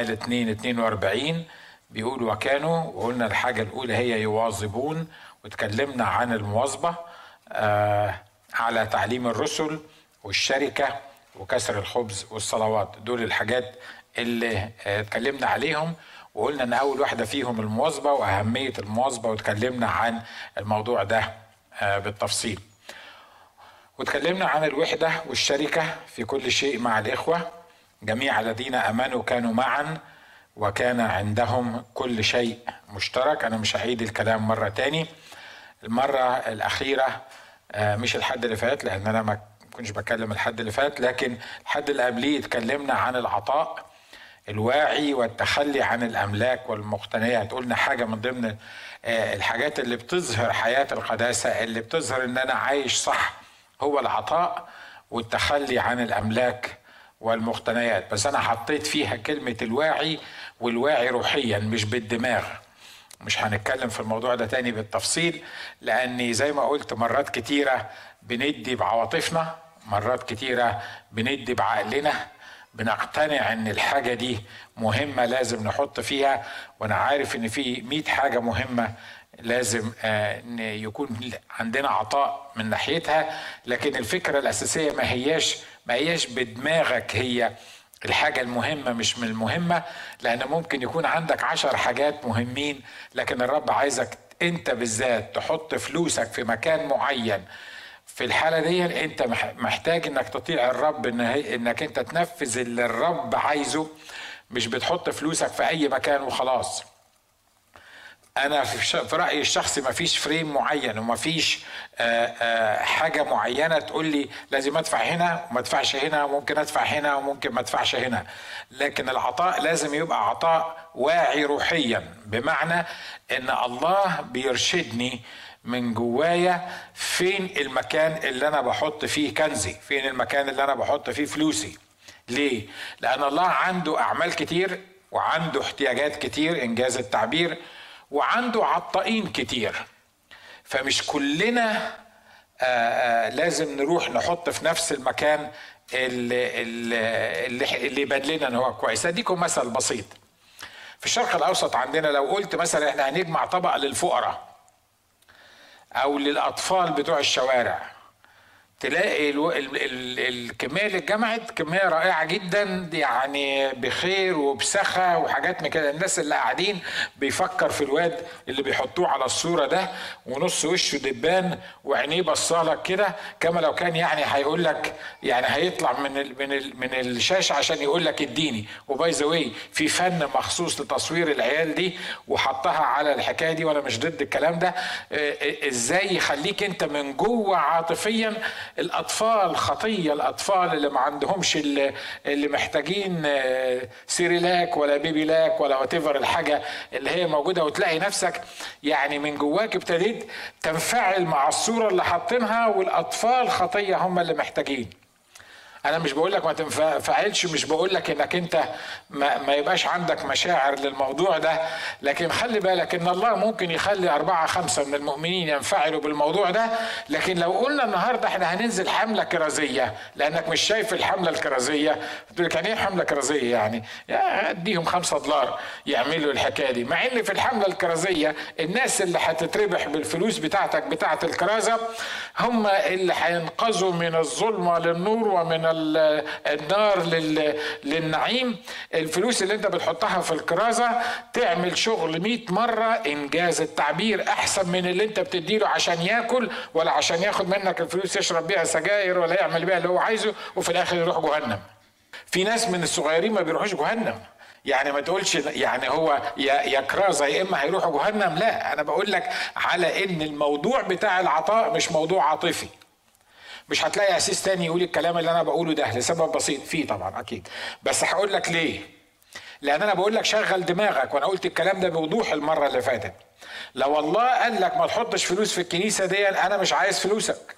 أعمال 2 42 بيقول وكانوا وقلنا الحاجة الأولى هي يواظبون وتكلمنا عن المواظبة آه على تعليم الرسل والشركة وكسر الخبز والصلوات دول الحاجات اللي آه، اتكلمنا عليهم وقلنا ان اول واحده فيهم المواظبه واهميه المواظبه واتكلمنا عن الموضوع ده آه، بالتفصيل واتكلمنا عن الوحده والشركه في كل شيء مع الاخوه جميع الذين امنوا كانوا معا وكان عندهم كل شيء مشترك انا مش هعيد الكلام مره تاني المره الاخيره آه، مش الحد اللي فات لان انا ما كنتش بكلم الحد اللي فات لكن الحد اللي قبليه اتكلمنا عن العطاء الواعي والتخلي عن الاملاك والمقتنيات قلنا حاجه من ضمن آه، الحاجات اللي بتظهر حياه القداسه اللي بتظهر ان انا عايش صح هو العطاء والتخلي عن الاملاك والمقتنيات بس انا حطيت فيها كلمه الواعي والواعي روحيا مش بالدماغ مش هنتكلم في الموضوع ده تاني بالتفصيل لاني زي ما قلت مرات كتيره بندي بعواطفنا مرات كتيره بندي بعقلنا بنقتنع ان الحاجه دي مهمه لازم نحط فيها وانا عارف ان في 100 حاجه مهمه لازم آه، إن يكون عندنا عطاء من ناحيتها لكن الفكره الاساسيه ما هياش ما هياش بدماغك هي الحاجة المهمة مش من المهمة لأن ممكن يكون عندك عشر حاجات مهمين لكن الرب عايزك أنت بالذات تحط فلوسك في مكان معين في الحالة دي أنت مح- محتاج إنك تطيع الرب إن هي- إنك أنت تنفذ اللي الرب عايزه مش بتحط فلوسك في أي مكان وخلاص انا في ش- في رايي الشخصي ما فيش فريم معين وما فيش آه، آه، حاجه معينه تقول لي لازم ادفع هنا وما ادفعش هنا وممكن ادفع هنا وممكن ما ادفعش هنا لكن العطاء لازم يبقى عطاء واعي روحيا بمعنى ان الله بيرشدني من جوايا فين المكان اللي انا بحط فيه كنزي فين المكان اللي انا بحط فيه فلوسي ليه لان الله عنده اعمال كتير وعنده احتياجات كتير انجاز التعبير وعنده عطائين كتير فمش كلنا آه، آه، لازم نروح نحط في نفس المكان اللي اللي, اللي يبان لنا ان هو كويس اديكم مثل بسيط في الشرق الاوسط عندنا لو قلت مثلا احنا هنجمع طبق للفقراء او للاطفال بتوع الشوارع تلاقي الو... ال... ال... الكميه اللي اتجمعت كميه رائعه جدا يعني بخير وبسخا وحاجات من كده الناس اللي قاعدين بيفكر في الواد اللي بيحطوه على الصوره ده ونص وشه دبان وعينيه بصالك كده كما لو كان يعني هيقول لك يعني هيطلع من ال... من ال... من الشاشه عشان يقول لك اديني وباي ذا واي في فن مخصوص لتصوير العيال دي وحطها على الحكايه دي وانا مش ضد الكلام ده آه، ازاي يخليك انت من جوه عاطفيا الاطفال خطيه الاطفال اللي ما عندهمش اللي, اللي محتاجين آه، سيريلاك ولا بيبي لاك ولا وات الحاجه اللي هي موجوده وتلاقي نفسك يعني من جواك ابتديت تنفعل مع الصوره اللي حاطينها والاطفال خطيه هم اللي محتاجين انا مش بقول لك ما تنفعلش مش بقول لك انك انت ما, ما يبقاش عندك مشاعر للموضوع ده لكن خلي بالك ان الله ممكن يخلي أربعة خمسة من المؤمنين ينفعلوا بالموضوع ده لكن لو قلنا النهاردة احنا هننزل حملة كرازية لانك مش شايف الحملة الكرازية تقول لك يعني ايه حملة كرازية يعني يا اديهم خمسة دولار يعملوا الحكاية دي مع ان في الحملة الكرازية الناس اللي هتتربح بالفلوس بتاعتك بتاعة الكرازة هم اللي هينقذوا من الظلمة للنور ومن ال- النار لل- للنعيم الفلوس اللي انت بتحطها في الكرازة تعمل شغل 100 مرة انجاز التعبير احسن من اللي انت بتديله عشان ياكل ولا عشان ياخد منك الفلوس يشرب بيها سجاير ولا يعمل بيها اللي هو عايزه وفي الاخر يروح جهنم في ناس من الصغيرين ما بيروحوش جهنم يعني ما تقولش يعني هو يا يا كرازه يا اما هيروحوا جهنم لا انا بقول لك على ان الموضوع بتاع العطاء مش موضوع عاطفي مش هتلاقي اسيس تاني يقول الكلام اللي انا بقوله ده لسبب بسيط فيه طبعا اكيد بس هقول لك ليه لان انا بقول لك شغل دماغك وانا قلت الكلام ده بوضوح المره اللي فاتت لو الله قال لك ما تحطش فلوس في الكنيسه دي انا مش عايز فلوسك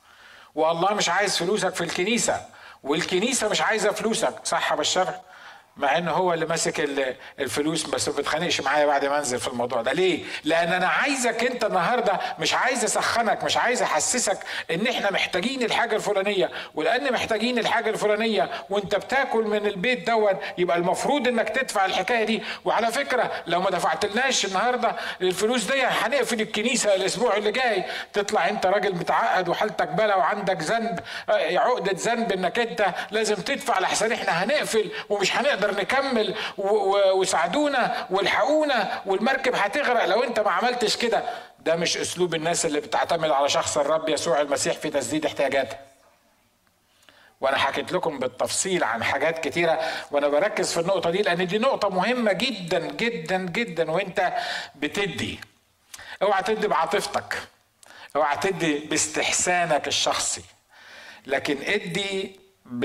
والله مش عايز فلوسك في الكنيسه والكنيسه مش عايزه فلوسك صح يا بشار مع انه هو اللي ماسك الفلوس بس ما بتخانقش معايا بعد ما انزل في الموضوع ده ليه لان انا عايزك انت النهارده مش عايز اسخنك مش عايز احسسك ان احنا محتاجين الحاجه الفلانيه ولان محتاجين الحاجه الفلانيه وانت بتاكل من البيت دوت يبقى المفروض انك تدفع الحكايه دي وعلى فكره لو ما دفعتلناش النهارده الفلوس دي هنقفل الكنيسه الاسبوع اللي جاي تطلع انت راجل متعقد وحالتك بلا وعندك ذنب آه، عقده ذنب انك انت لازم تدفع لحسن احنا هنقفل ومش هنقدر نكمل وساعدونا والحقونا والمركب هتغرق لو انت ما عملتش كده ده مش اسلوب الناس اللي بتعتمد على شخص الرب يسوع المسيح في تسديد احتياجاتها وانا حكيت لكم بالتفصيل عن حاجات كتيره وانا بركز في النقطه دي لان دي نقطه مهمه جدا جدا جدا وانت بتدي اوعى تدي بعاطفتك اوعى تدي باستحسانك الشخصي لكن ادي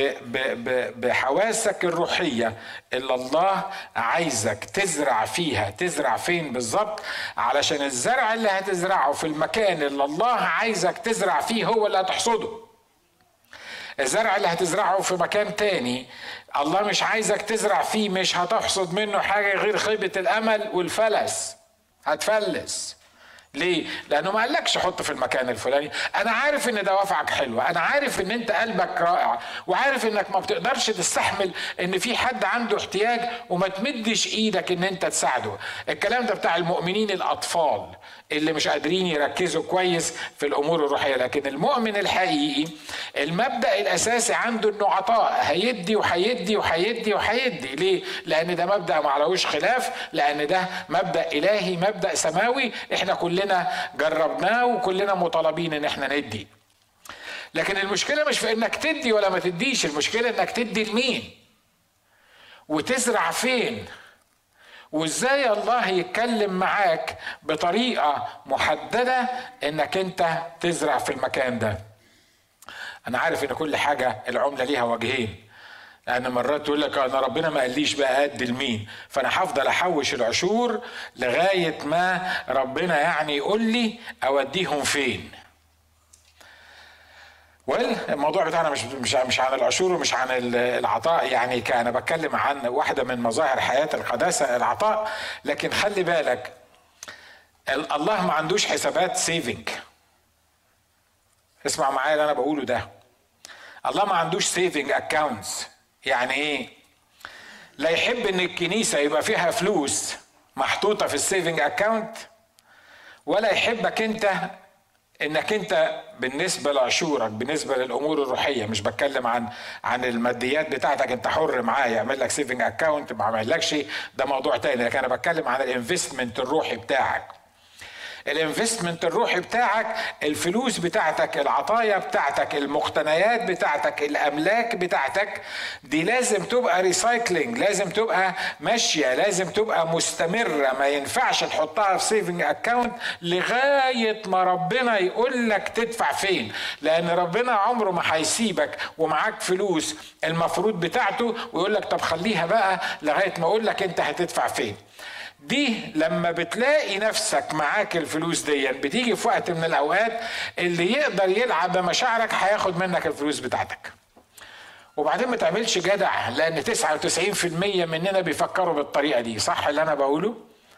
بحواسك الروحية اللي الله عايزك تزرع فيها تزرع فين بالظبط علشان الزرع اللي هتزرعه في المكان اللي الله عايزك تزرع فيه هو اللي هتحصده الزرع اللي هتزرعه في مكان تاني الله مش عايزك تزرع فيه مش هتحصد منه حاجة غير خيبة الأمل والفلس هتفلس ليه؟ لأنه ما قالكش حط في المكان الفلاني، أنا عارف إن دوافعك حلوة، أنا عارف إن أنت قلبك رائع، وعارف إنك ما بتقدرش تستحمل إن في حد عنده احتياج وما تمدش إيدك إن أنت تساعده، الكلام ده بتاع المؤمنين الأطفال، اللي مش قادرين يركزوا كويس في الامور الروحيه لكن المؤمن الحقيقي المبدا الاساسي عنده انه عطاء هيدي وهيدي وهيدي وهيدي ليه لان ده مبدا ما عليهوش خلاف لان ده مبدا الهي مبدا سماوي احنا كلنا جربناه وكلنا مطالبين ان احنا ندي لكن المشكله مش في انك تدي ولا ما تديش المشكله انك تدي لمين وتزرع فين وازاي الله يتكلم معاك بطريقه محدده انك انت تزرع في المكان ده انا عارف ان كل حاجه العمله ليها وجهين لان مرات تقول لك انا ربنا ما قاليش بقى ادي لمين فانا هفضل احوش العشور لغايه ما ربنا يعني يقول لي اوديهم فين ويل الموضوع بتاعنا مش مش مش عن العشور ومش عن العطاء يعني انا بتكلم عن واحده من مظاهر حياه القداسه العطاء لكن خلي بالك الله ما عندوش حسابات سيفنج اسمع معايا اللي انا بقوله ده الله ما عندوش سيفنج اكاونتس يعني ايه لا يحب ان الكنيسه يبقى فيها فلوس محطوطه في السيفنج اكاونت ولا يحبك انت انك انت بالنسبه لعشورك بالنسبه للامور الروحيه مش بتكلم عن عن الماديات بتاعتك انت حر معايا يعمل لك سيفنج اكاونت ما عملكش ده موضوع تاني لكن انا بتكلم عن الانفستمنت الروحي بتاعك الانفستمنت الروحي بتاعك الفلوس بتاعتك العطايا بتاعتك المقتنيات بتاعتك الاملاك بتاعتك دي لازم تبقى ريسايكلينج لازم تبقى ماشيه لازم تبقى مستمره ما ينفعش تحطها في سيفنج اكاونت لغايه ما ربنا يقول لك تدفع فين لان ربنا عمره ما هيسيبك ومعاك فلوس المفروض بتاعته ويقول لك طب خليها بقى لغايه ما اقول لك انت هتدفع فين دي لما بتلاقي نفسك معاك الفلوس دي بتيجي في وقت من الاوقات اللي يقدر يلعب بمشاعرك هياخد منك الفلوس بتاعتك وبعدين ما تعملش جدع لان 99% مننا بيفكروا بالطريقه دي صح اللي انا بقوله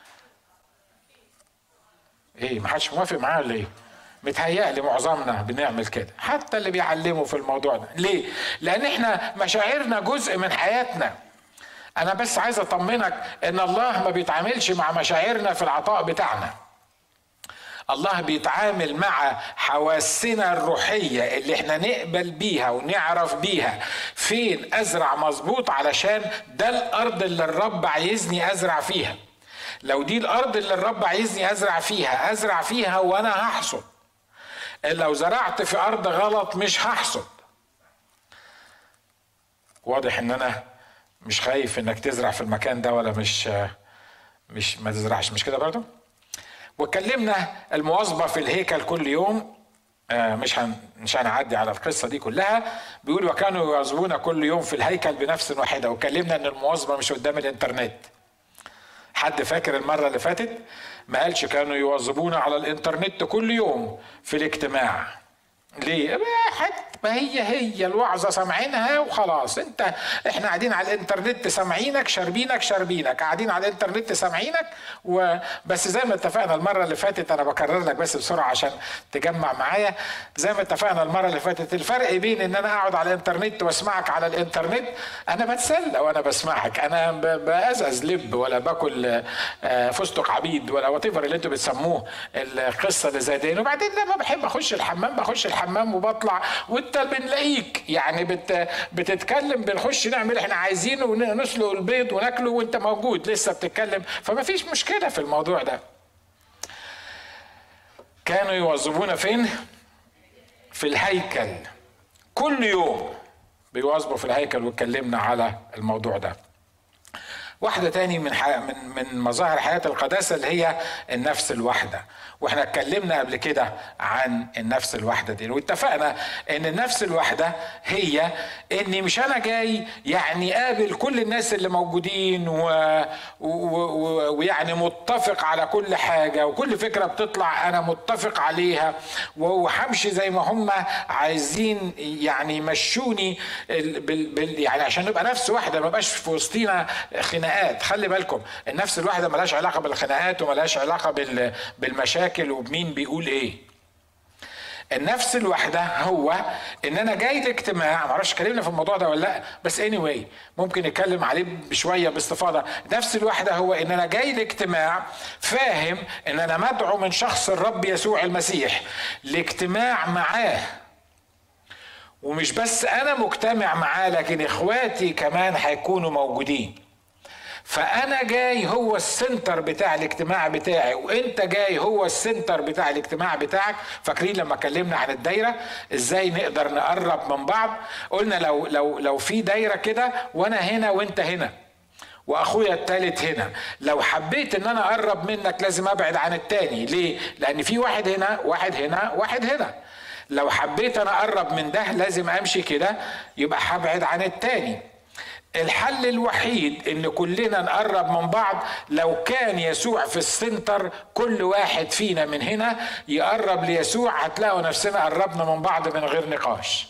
ايه ما حدش موافق معايا ولا ايه متهيألي معظمنا بنعمل كده حتى اللي بيعلموا في الموضوع ده ليه لان احنا مشاعرنا جزء من حياتنا انا بس عايز اطمنك ان الله ما بيتعاملش مع مشاعرنا في العطاء بتاعنا الله بيتعامل مع حواسنا الروحية اللي احنا نقبل بيها ونعرف بيها فين ازرع مظبوط علشان ده الارض اللي الرب عايزني ازرع فيها لو دي الارض اللي الرب عايزني ازرع فيها ازرع فيها وانا هحصد لو زرعت في ارض غلط مش هحصد واضح ان انا مش خايف انك تزرع في المكان ده ولا مش مش ما تزرعش مش كده برضه واتكلمنا المواظبه في الهيكل كل يوم آه، مش هن مش هنعدي على القصه دي كلها بيقول وكانوا يواظبون كل يوم في الهيكل بنفس واحده واتكلمنا ان المواظبه مش قدام الانترنت حد فاكر المره اللي فاتت ما قالش كانوا يواظبون على الانترنت كل يوم في الاجتماع ليه؟ حتى ما هي هي الوعظة سامعينها وخلاص انت احنا قاعدين على الانترنت سامعينك شاربينك شاربينك قاعدين على الانترنت سامعينك وبس زي ما اتفقنا المرة اللي فاتت انا بكرر لك بس بسرعة عشان تجمع معايا زي ما اتفقنا المرة اللي فاتت الفرق بين ان انا اقعد على الانترنت واسمعك على الانترنت انا بتسلى وانا بسمعك انا بأزأز لب ولا باكل آه، فستق عبيد ولا وات اللي انتوا بتسموه القصة اللي زي دي وبعدين لما بحب اخش الحمام بخش الحمام وبطلع وانت بنلاقيك يعني بت بتتكلم بنخش نعمل احنا عايزينه ونسلق البيض وناكله وانت موجود لسه بتتكلم فما فيش مشكله في الموضوع ده كانوا يوظفونا فين في الهيكل كل يوم بيواظبوا في الهيكل واتكلمنا على الموضوع ده واحدة تاني من من من مظاهر حياة القداسة اللي هي النفس الواحدة واحنا اتكلمنا قبل كده عن النفس الواحده دي واتفقنا ان النفس الواحده هي اني مش انا جاي يعني قابل كل الناس اللي موجودين و... و... و... ويعني متفق على كل حاجه وكل فكره بتطلع انا متفق عليها وهمشي زي ما هم عايزين يعني يمشوني بال... بال... يعني عشان نبقى نفس واحده ما بقاش في وسطينا خناقات خلي بالكم النفس الواحده ملهاش علاقه بالخناقات وملهاش علاقه بال... بالمشاكل المشاكل ومين بيقول ايه النفس الواحدة هو ان انا جاي لاجتماع معرفش اتكلمنا في الموضوع ده ولا لا بس اني anyway ممكن نتكلم عليه بشوية باستفاضة نفس الواحدة هو ان انا جاي لاجتماع فاهم ان انا مدعو من شخص الرب يسوع المسيح لاجتماع معاه ومش بس انا مجتمع معاه لكن اخواتي كمان هيكونوا موجودين فانا جاي هو السنتر بتاع الاجتماع بتاعي وانت جاي هو السنتر بتاع الاجتماع بتاعك فاكرين لما اتكلمنا عن الدايره ازاي نقدر نقرب من بعض قلنا لو لو لو في دايره كده وانا هنا وانت هنا واخويا التالت هنا لو حبيت ان انا اقرب منك لازم ابعد عن التاني ليه لان في واحد هنا واحد هنا واحد هنا لو حبيت انا اقرب من ده لازم امشي كده يبقى هبعد عن التاني الحل الوحيد ان كلنا نقرب من بعض لو كان يسوع في السنتر كل واحد فينا من هنا يقرب ليسوع هتلاقوا نفسنا قربنا من بعض من غير نقاش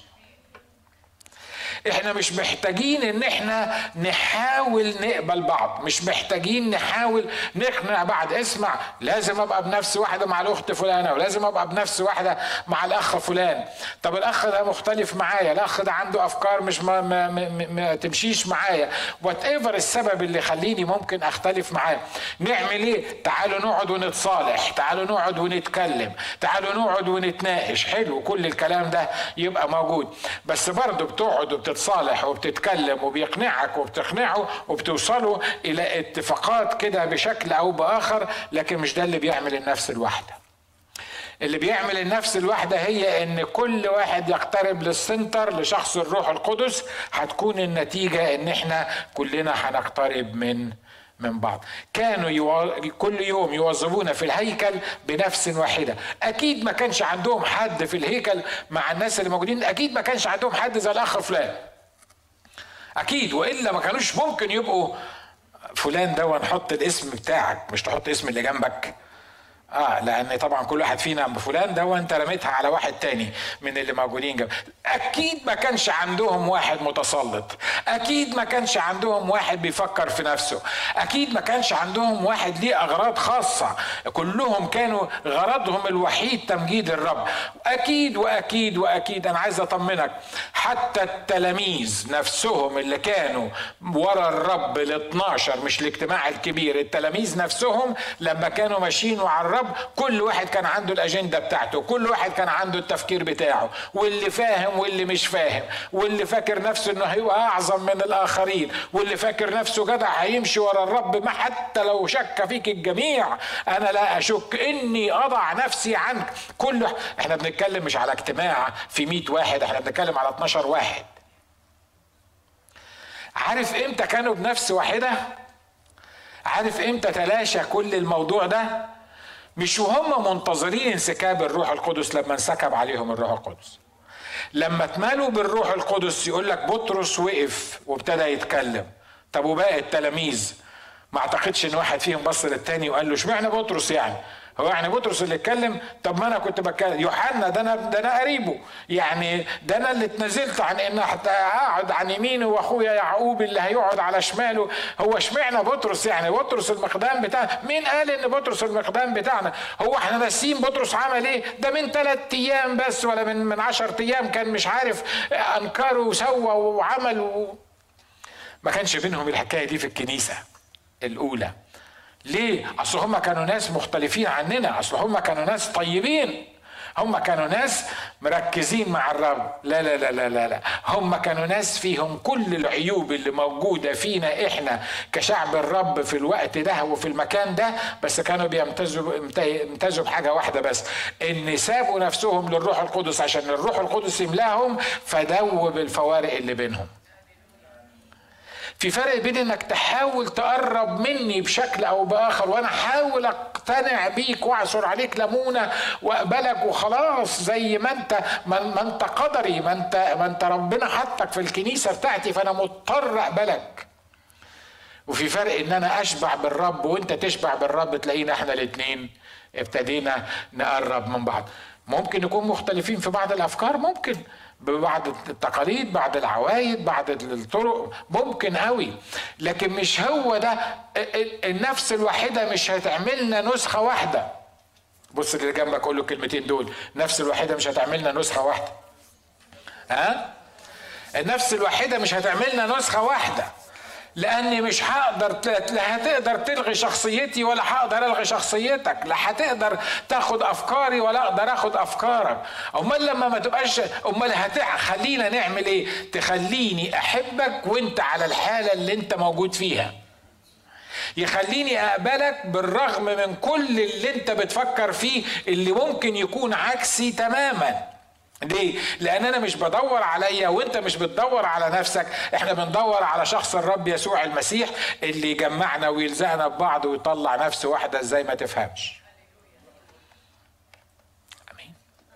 احنا مش محتاجين ان احنا نحاول نقبل بعض مش محتاجين نحاول نقنع بعض اسمع لازم ابقى بنفس واحدة مع الاخت فلانة ولازم ابقى بنفس واحدة مع الاخ فلان طب الاخ ده مختلف معايا الاخ ده عنده افكار مش ما, ما, ما, ما تمشيش معايا وات ايفر السبب اللي يخليني ممكن اختلف معاه نعمل ايه تعالوا نقعد ونتصالح تعالوا نقعد ونتكلم تعالوا نقعد ونتناقش حلو كل الكلام ده يبقى موجود بس برضه بتقعد بتتصالح وبتتكلم وبيقنعك وبتقنعه وبتوصلوا الى اتفاقات كده بشكل او باخر لكن مش ده اللي بيعمل النفس الواحده اللي بيعمل النفس الواحدة هي ان كل واحد يقترب للسنتر لشخص الروح القدس هتكون النتيجة ان احنا كلنا هنقترب من من بعض كانوا يو... كل يوم يوظفون في الهيكل بنفس واحده اكيد ما كانش عندهم حد في الهيكل مع الناس اللي موجودين اكيد ما كانش عندهم حد زي الاخ فلان اكيد والا ما كانوش ممكن يبقوا فلان ده نحط الاسم بتاعك مش تحط اسم اللي جنبك اه لان طبعا كل واحد فينا فلان ده وانت رميتها على واحد تاني من اللي موجودين جنب اكيد ما كانش عندهم واحد متسلط اكيد ما كانش عندهم واحد بيفكر في نفسه اكيد ما كانش عندهم واحد ليه اغراض خاصه كلهم كانوا غرضهم الوحيد تمجيد الرب اكيد واكيد واكيد انا عايز اطمنك حتى التلاميذ نفسهم اللي كانوا ورا الرب ال 12 مش الاجتماع الكبير التلاميذ نفسهم لما كانوا ماشيين مع الرب الرب كل واحد كان عنده الاجنده بتاعته كل واحد كان عنده التفكير بتاعه واللي فاهم واللي مش فاهم واللي فاكر نفسه انه هيبقى اعظم من الاخرين واللي فاكر نفسه جدع هيمشي ورا الرب ما حتى لو شك فيك الجميع انا لا اشك اني اضع نفسي عنك كل احنا بنتكلم مش على اجتماع في 100 واحد احنا بنتكلم على 12 واحد عارف امتى كانوا بنفس واحده عارف امتى تلاشى كل الموضوع ده مش وهم منتظرين انسكاب الروح القدس لما انسكب عليهم الروح القدس لما اتملوا بالروح القدس يقول لك بطرس وقف وابتدى يتكلم طب وباقي التلاميذ ما اعتقدش ان واحد فيهم بص للتاني وقال له اشمعنى بطرس يعني هو يعني بطرس اللي اتكلم طب ما انا كنت بتكلم يوحنا ده انا ده انا قريبه يعني ده انا اللي اتنزلت عن ان اقعد عن يمينه واخويا يعقوب اللي هيقعد على شماله هو اشمعنى بطرس يعني بطرس المقدام بتاعنا مين قال ان بطرس المقدام بتاعنا هو احنا ناسيين بطرس عمل ايه ده من ثلاث ايام بس ولا من من 10 ايام كان مش عارف انكر وسوى وعمل و... ما كانش بينهم الحكايه دي في الكنيسه الاولى ليه اصل هم كانوا ناس مختلفين عننا اصل هم كانوا ناس طيبين هم كانوا ناس مركزين مع الرب لا لا لا لا لا, لا. هم كانوا ناس فيهم كل العيوب اللي موجودة فينا احنا كشعب الرب في الوقت ده وفي المكان ده بس كانوا بيمتازوا يمتازوا بحاجة واحدة بس ان سابوا نفسهم للروح القدس عشان الروح القدس يملاهم فدوب الفوارق اللي بينهم في فرق بين انك تحاول تقرب مني بشكل او باخر وانا احاول اقتنع بيك واعصر عليك ليمونه واقبلك وخلاص زي ما انت ما انت قدري ما انت ما انت ربنا حطك في الكنيسه بتاعتي فانا مضطر اقبلك وفي فرق ان انا اشبع بالرب وانت تشبع بالرب تلاقينا احنا الاثنين ابتدينا نقرب من بعض ممكن نكون مختلفين في بعض الافكار ممكن ببعض التقاليد بعض العوايد بعض الطرق ممكن قوي لكن مش هو ده النفس الواحده مش هتعملنا نسخه واحده بص اللي جنبك قول له الكلمتين دول النفس الواحده مش هتعملنا نسخه واحده ها النفس الواحده مش هتعملنا نسخه واحده لاني مش هقدر لا هتقدر تلغي شخصيتي ولا هقدر الغي شخصيتك لا هتقدر تاخد افكاري ولا اقدر اخد افكارك امال لما ما تبقاش امال خلينا نعمل ايه تخليني احبك وانت على الحاله اللي انت موجود فيها يخليني اقبلك بالرغم من كل اللي انت بتفكر فيه اللي ممكن يكون عكسي تماما ليه؟ لأن أنا مش بدور عليا وأنت مش بتدور على نفسك، إحنا بندور على شخص الرب يسوع المسيح اللي يجمعنا ويلزقنا ببعض ويطلع نفس واحدة إزاي ما تفهمش. أمين.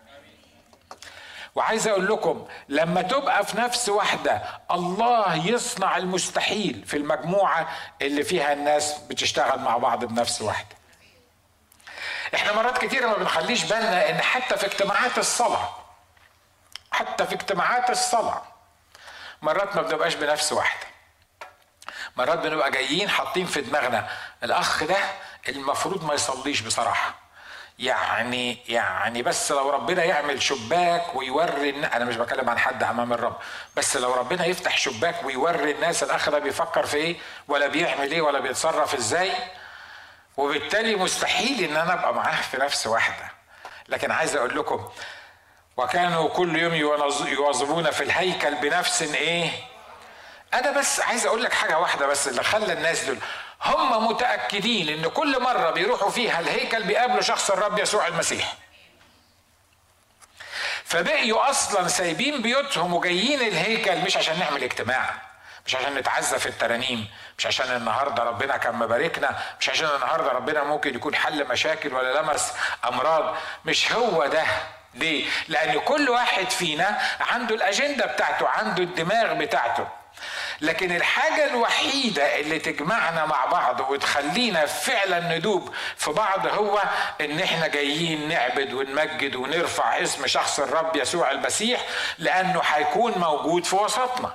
وعايز أقول لكم لما تبقى في نفس واحدة الله يصنع المستحيل في المجموعة اللي فيها الناس بتشتغل مع بعض بنفس واحدة. احنا مرات كتيرة ما بنخليش بالنا ان حتى في اجتماعات الصلاه حتى في اجتماعات الصلاة مرات ما بنبقاش بنفس واحدة مرات بنبقى جايين حاطين في دماغنا الأخ ده المفروض ما يصليش بصراحة يعني يعني بس لو ربنا يعمل شباك ويوري انا مش بكلم عن حد امام الرب بس لو ربنا يفتح شباك ويوري الناس الاخ ده بيفكر في ايه ولا بيعمل ايه ولا بيتصرف ازاي وبالتالي مستحيل ان انا ابقى معاه في نفس واحده لكن عايز اقول لكم وكانوا كل يوم يواظبون في الهيكل بنفس ايه انا بس عايز اقول لك حاجه واحده بس اللي خلى الناس دول هم متاكدين ان كل مره بيروحوا فيها الهيكل بيقابلوا شخص الرب يسوع المسيح فبقيوا اصلا سايبين بيوتهم وجايين الهيكل مش عشان نعمل اجتماع مش عشان نتعزى في الترانيم مش عشان النهارده ربنا كان مباركنا مش عشان النهارده ربنا ممكن يكون حل مشاكل ولا لمس امراض مش هو ده ليه؟ لأن كل واحد فينا عنده الأجندة بتاعته عنده الدماغ بتاعته لكن الحاجة الوحيدة اللي تجمعنا مع بعض وتخلينا فعلا ندوب في بعض هو ان احنا جايين نعبد ونمجد ونرفع اسم شخص الرب يسوع المسيح لانه هيكون موجود في وسطنا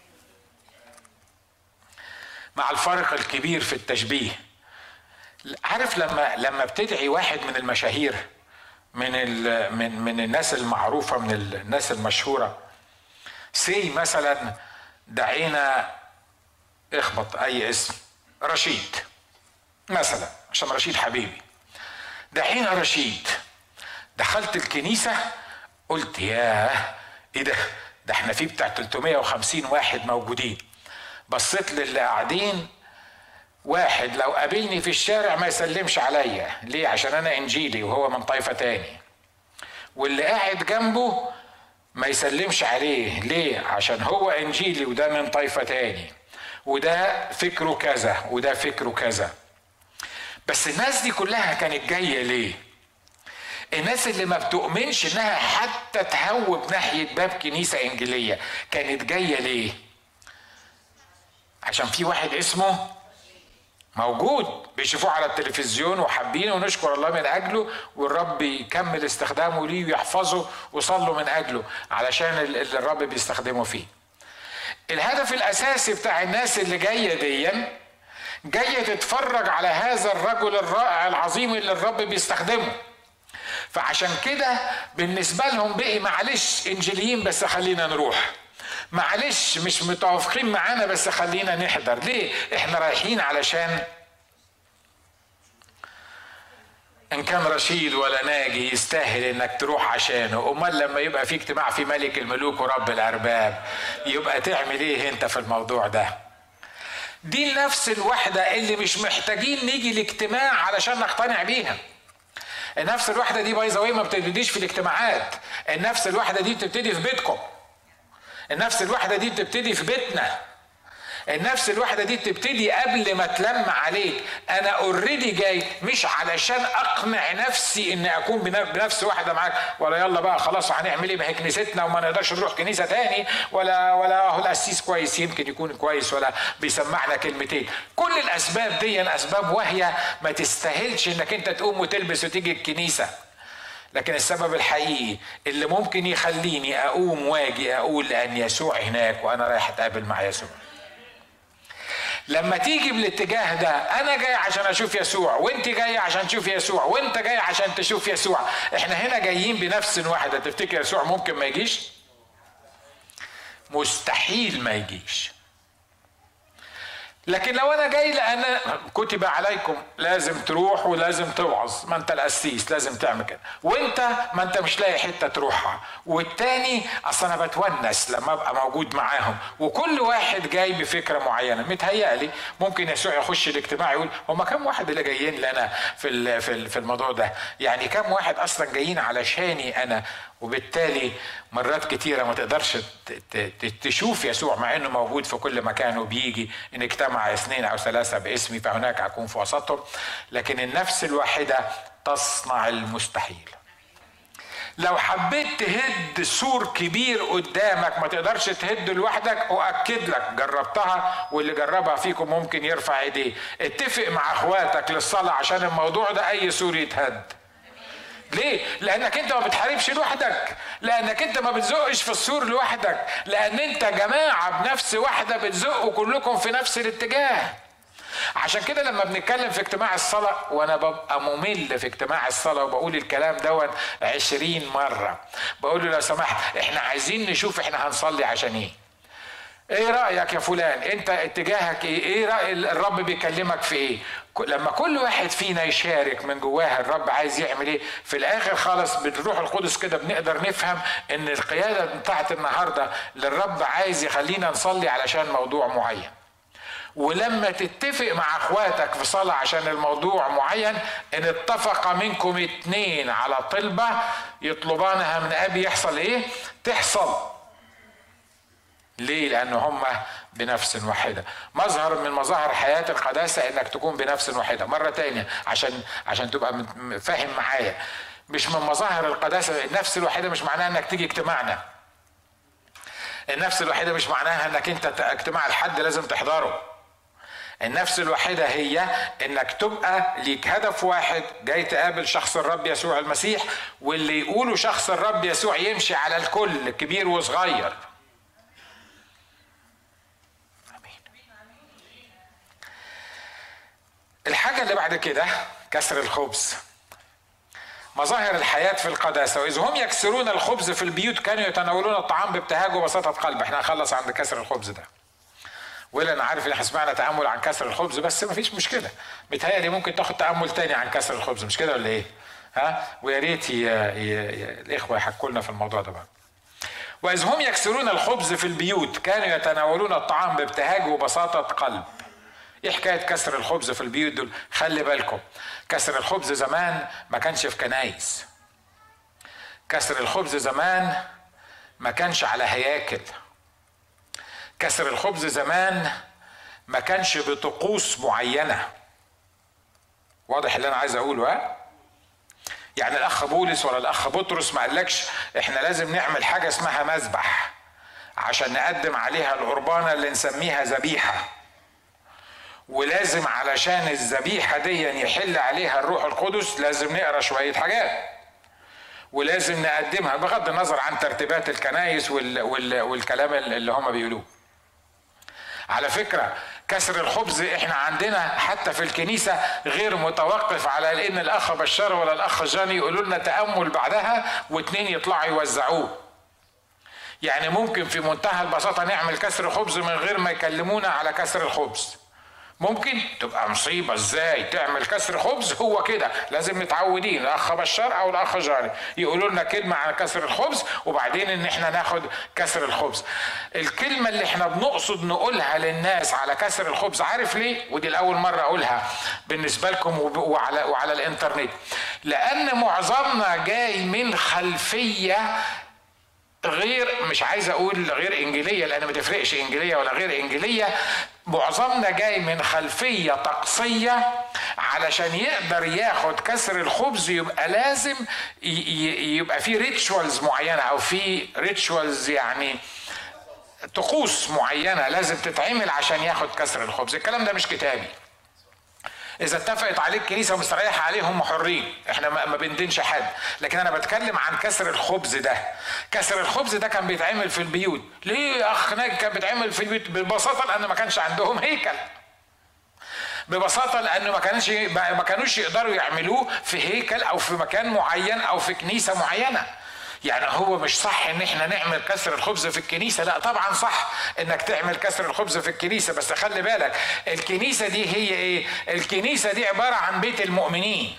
مع الفرق الكبير في التشبيه عارف لما لما بتدعي واحد من المشاهير من من من الناس المعروفه من الناس المشهوره سي مثلا دعينا اخبط اي اسم رشيد مثلا عشان رشيد حبيبي دعينا رشيد دخلت الكنيسه قلت ياه ايه ده ده احنا في بتاع 350 واحد موجودين بصيت للي قاعدين واحد لو قابلني في الشارع ما يسلمش عليا ليه عشان انا انجيلي وهو من طائفه تاني واللي قاعد جنبه ما يسلمش عليه ليه عشان هو انجيلي وده من طائفه تاني وده فكره كذا وده فكره كذا بس الناس دي كلها كانت جايه ليه الناس اللي ما بتؤمنش انها حتى تهوب ناحيه باب كنيسه انجيليه كانت جايه ليه عشان في واحد اسمه موجود بيشوفوه على التلفزيون وحابينه ونشكر الله من اجله والرب يكمل استخدامه ليه ويحفظه وصلوا من اجله علشان اللي الرب بيستخدمه فيه الهدف الاساسي بتاع الناس اللي جايه ديا جايه تتفرج على هذا الرجل الرائع العظيم اللي الرب بيستخدمه فعشان كده بالنسبه لهم بقي معلش انجيليين بس خلينا نروح معلش مش متوافقين معانا بس خلينا نحضر ليه احنا رايحين علشان ان كان رشيد ولا ناجي يستاهل انك تروح عشانه امال لما يبقى في اجتماع في ملك الملوك ورب الارباب يبقى تعمل ايه انت في الموضوع ده دي النفس الوحده اللي مش محتاجين نيجي الاجتماع علشان نقتنع بيها النفس الواحده دي بايظه ما بتبتديش في الاجتماعات النفس الواحده دي بتبتدي في بيتكم النفس الواحده دي بتبتدي في بيتنا النفس الواحده دي بتبتدي قبل ما تلم عليك انا اوريدي جاي مش علشان اقنع نفسي ان اكون بنفس واحده معاك ولا يلا بقى خلاص هنعمل ايه ما هي كنيستنا وما نقدرش نروح كنيسه تاني ولا ولا هو القسيس كويس يمكن يكون كويس ولا بيسمعنا كلمتين كل الاسباب دي اسباب واهيه ما تستاهلش انك انت تقوم وتلبس وتيجي الكنيسه لكن السبب الحقيقي اللي ممكن يخليني اقوم واجي اقول لان يسوع هناك وانا رايح اتقابل مع يسوع لما تيجي بالاتجاه ده انا جاي عشان اشوف يسوع وانت جاي عشان تشوف يسوع وانت جاي عشان تشوف يسوع احنا هنا جايين بنفس واحده تفتكر يسوع ممكن ما يجيش مستحيل ما يجيش لكن لو انا جاي لان كتب عليكم لازم تروح ولازم توعظ ما انت القسيس لازم تعمل كده وانت ما انت مش لاقي حته تروحها والتاني اصل انا بتونس لما ابقى موجود معاهم وكل واحد جاي بفكره معينه متهيألي ممكن يسوع يخش الاجتماع يقول هما كم واحد اللي جايين لنا في في الموضوع ده يعني كم واحد اصلا جايين علشاني انا وبالتالي مرات كتيرة ما تقدرش تشوف يسوع مع انه موجود في كل مكان وبيجي ان اجتمع اثنين او ثلاثة باسمي فهناك اكون في وسطهم لكن النفس الواحدة تصنع المستحيل لو حبيت تهد سور كبير قدامك ما تقدرش تهده لوحدك اؤكد لك جربتها واللي جربها فيكم ممكن يرفع ايديه اتفق مع اخواتك للصلاه عشان الموضوع ده اي سور يتهد ليه؟ لأنك أنت ما بتحاربش لوحدك، لأنك أنت ما بتزقش في السور لوحدك، لأن أنت جماعة بنفس واحدة بتزقوا كلكم في نفس الاتجاه. عشان كده لما بنتكلم في اجتماع الصلاة وأنا ببقى ممل في اجتماع الصلاة وبقول الكلام دوت عشرين مرة بقول له لو سمحت احنا عايزين نشوف احنا هنصلي عشان ايه ايه رايك يا فلان انت اتجاهك ايه ايه راي الرب بيكلمك في ايه لما كل واحد فينا يشارك من جواه الرب عايز يعمل ايه في الاخر خالص بالروح القدس كده بنقدر نفهم ان القياده بتاعت النهارده للرب عايز يخلينا نصلي علشان موضوع معين ولما تتفق مع اخواتك في صلاة عشان الموضوع معين ان اتفق منكم اتنين على طلبة يطلبانها من ابي يحصل ايه تحصل ليه؟ لأن هم بنفس واحدة. مظهر من مظاهر حياة القداسة إنك تكون بنفس واحدة، مرة تانية عشان عشان تبقى فاهم معايا. مش من مظاهر القداسة النفس الواحدة مش معناها إنك تيجي اجتماعنا. النفس الواحدة مش معناها إنك أنت اجتماع الحد لازم تحضره. النفس الواحدة هي انك تبقى ليك هدف واحد جاي تقابل شخص الرب يسوع المسيح واللي يقولوا شخص الرب يسوع يمشي على الكل كبير وصغير الحاجة اللي بعد كده كسر الخبز مظاهر الحياة في القداسة وإذ هم يكسرون الخبز في البيوت كانوا يتناولون الطعام بابتهاج وبساطة قلب احنا هنخلص عند كسر الخبز ده ولا انا عارف ان احنا سمعنا تامل عن كسر الخبز بس ما فيش مشكله متهيألي ممكن تاخد تامل تاني عن كسر الخبز مش كده ولا ايه ها ويا ريت الاخوه يحكوا لنا في الموضوع ده بقى واذ هم يكسرون الخبز في البيوت كانوا يتناولون الطعام بابتهاج وبساطه قلب ايه حكايه كسر الخبز في البيوت دول خلي بالكم كسر الخبز زمان ما كانش في كنايس كسر الخبز زمان ما كانش على هياكل كسر الخبز زمان ما كانش بطقوس معينه واضح اللي انا عايز اقوله ها يعني الاخ بولس ولا الاخ بطرس ما قالكش احنا لازم نعمل حاجه اسمها مذبح عشان نقدم عليها القربانه اللي نسميها ذبيحه ولازم علشان الذبيحة دي يحل عليها الروح القدس لازم نقرا شوية حاجات ولازم نقدمها بغض النظر عن ترتيبات الكنايس وال وال والكلام اللي هم بيقولوه على فكرة كسر الخبز احنا عندنا حتى في الكنيسة غير متوقف على ان الاخ بشار ولا الاخ جاني يقولوا لنا تأمل بعدها واتنين يطلعوا يوزعوه يعني ممكن في منتهى البساطة نعمل كسر خبز من غير ما يكلمونا على كسر الخبز ممكن تبقى مصيبه ازاي تعمل كسر خبز هو كده لازم متعودين الاخ بشار او الاخ جاري يقولوا لنا كلمه عن كسر الخبز وبعدين ان احنا ناخد كسر الخبز الكلمه اللي احنا بنقصد نقولها للناس على كسر الخبز عارف ليه ودي الاول مره اقولها بالنسبه لكم وعلى وعلى الانترنت لان معظمنا جاي من خلفيه غير مش عايز اقول غير انجيليه لان ما تفرقش انجيليه ولا غير انجيليه معظمنا جاي من خلفيه طقسيه علشان يقدر ياخد كسر الخبز يبقى لازم يبقى في ريتشوالز معينه او في ريتشوالز يعني طقوس معينه لازم تتعمل عشان ياخد كسر الخبز الكلام ده مش كتابي اذا اتفقت عليه الكنيسه ومستريحه عليه هم حرين احنا ما بندينش حد لكن انا بتكلم عن كسر الخبز ده كسر الخبز ده كان بيتعمل في البيوت ليه يا اخ ناجي كان بيتعمل في البيوت ببساطه لان ما كانش عندهم هيكل ببساطه لانه ما كانش ما كانوش يقدروا يعملوه في هيكل او في مكان معين او في كنيسه معينه يعني هو مش صح ان احنا نعمل كسر الخبز في الكنيسه لا طبعا صح انك تعمل كسر الخبز في الكنيسه بس خلي بالك الكنيسه دي هي ايه الكنيسه دي عباره عن بيت المؤمنين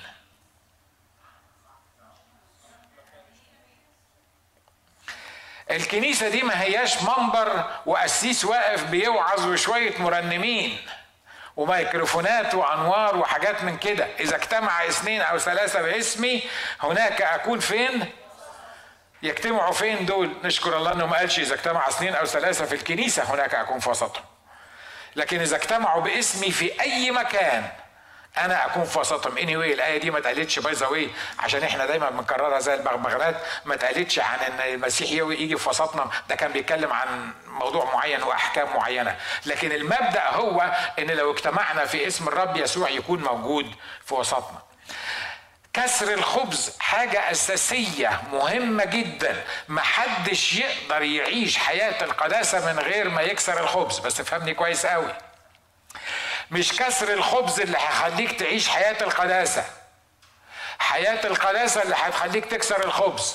الكنيسة دي ما هياش منبر وقسيس واقف بيوعظ وشوية مرنمين وميكروفونات وأنوار وحاجات من كده إذا اجتمع اثنين أو ثلاثة باسمي هناك أكون فين؟ يجتمعوا فين دول نشكر الله انه ما قالش اذا اجتمع اثنين او ثلاثه في الكنيسه هناك اكون في وسطهم لكن اذا اجتمعوا باسمي في اي مكان انا اكون في وسطهم اني anyway الايه دي ما اتقالتش باي ذا عشان احنا دايما بنكررها زي البغبغانات ما اتقالتش عن ان المسيح يجي في وسطنا ده كان بيتكلم عن موضوع معين واحكام معينه لكن المبدا هو ان لو اجتمعنا في اسم الرب يسوع يكون موجود في وسطنا كسر الخبز حاجة أساسية مهمة جدا محدش يقدر يعيش حياة القداسة من غير ما يكسر الخبز بس افهمني كويس قوي مش كسر الخبز اللي هيخليك تعيش حياة القداسة حياة القداسة اللي هتخليك تكسر الخبز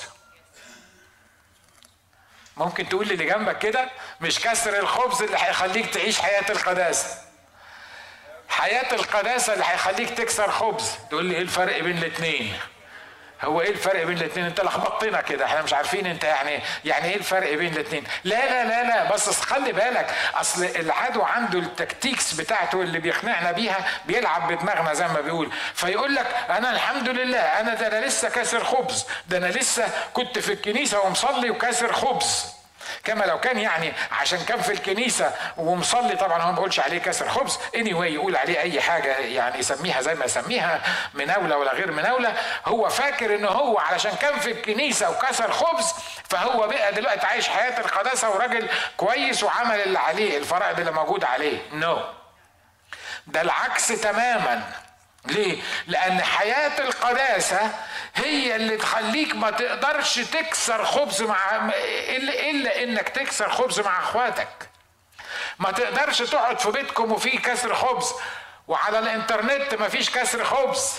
ممكن تقول للي جنبك كده مش كسر الخبز اللي هيخليك تعيش حياة القداسة حياة القداسة اللي هيخليك تكسر خبز تقول لي ايه الفرق بين الاثنين هو ايه الفرق بين الاثنين انت لخبطتنا كده احنا مش عارفين انت يعني يعني ايه الفرق بين الاثنين لا لا لا لا بس خلي بالك اصل العدو عنده التكتيكس بتاعته اللي بيقنعنا بيها بيلعب بدماغنا زي ما بيقول فيقول لك انا الحمد لله انا ده انا لسه كاسر خبز ده انا لسه كنت في الكنيسه ومصلي وكاسر خبز كما لو كان يعني عشان كان في الكنيسة ومصلي طبعا هو ما بقولش عليه كسر خبز اني anyway يقول عليه أي حاجة يعني يسميها زي ما يسميها مناولة ولا غير مناولة هو فاكر إن هو علشان كان في الكنيسة وكسر خبز فهو بقى دلوقتي عايش حياة القداسة وراجل كويس وعمل اللي عليه الفرائض اللي موجود عليه نو no. ده العكس تماما ليه؟ لأن حياة القداسة هي اللي تخليك ما تقدرش تكسر خبز مع إلا, إلا إنك تكسر خبز مع إخواتك. ما تقدرش تقعد في بيتكم وفي كسر خبز وعلى الإنترنت ما فيش كسر خبز.